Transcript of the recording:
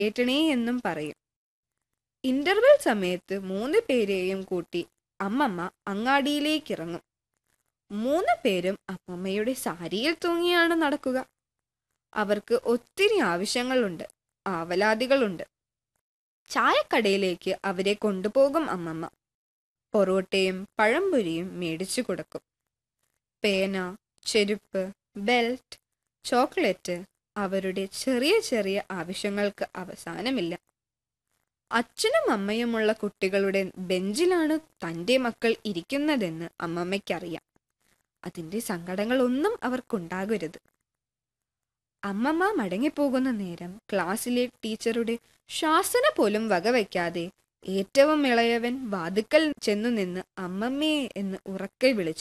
കേട്ടണേ എന്നും പറയും ഇന്റർവെൽ സമയത്ത് മൂന്ന് പേരെയും കൂട്ടി അമ്മമ്മ അങ്ങാടിയിലേക്ക് ഇറങ്ങും മൂന്ന് പേരും അമ്മമ്മയുടെ സാരിയിൽ തൂങ്ങിയാണ് നടക്കുക അവർക്ക് ഒത്തിരി ആവശ്യങ്ങളുണ്ട് ആവലാതികളുണ്ട് ചായക്കടയിലേക്ക് അവരെ കൊണ്ടുപോകും അമ്മമ്മ പൊറോട്ടയും പഴംപൊരിയും മേടിച്ചു കൊടുക്കും പേന ചെരുപ്പ് ബെൽറ്റ് ചോക്ലേറ്റ് അവരുടെ ചെറിയ ചെറിയ ആവശ്യങ്ങൾക്ക് അവസാനമില്ല അച്ഛനും അമ്മയുമുള്ള കുട്ടികളുടെ ബെഞ്ചിലാണ് തൻ്റെ മക്കൾ ഇരിക്കുന്നതെന്ന് അമ്മമ്മയ്ക്കറിയാം അതിൻ്റെ സങ്കടങ്ങളൊന്നും അവർക്കുണ്ടാകരുത് അമ്മമ്മ മടങ്ങിപ്പോകുന്ന നേരം ക്ലാസ്സിലെ ടീച്ചറുടെ ശാസന പോലും വകവയ്ക്കാതെ ഏറ്റവും ഇളയവൻ വാതുക്കൽ ചെന്നു നിന്ന് അമ്മമ്മേ എന്ന് ഉറക്കെ വിളിച്ചു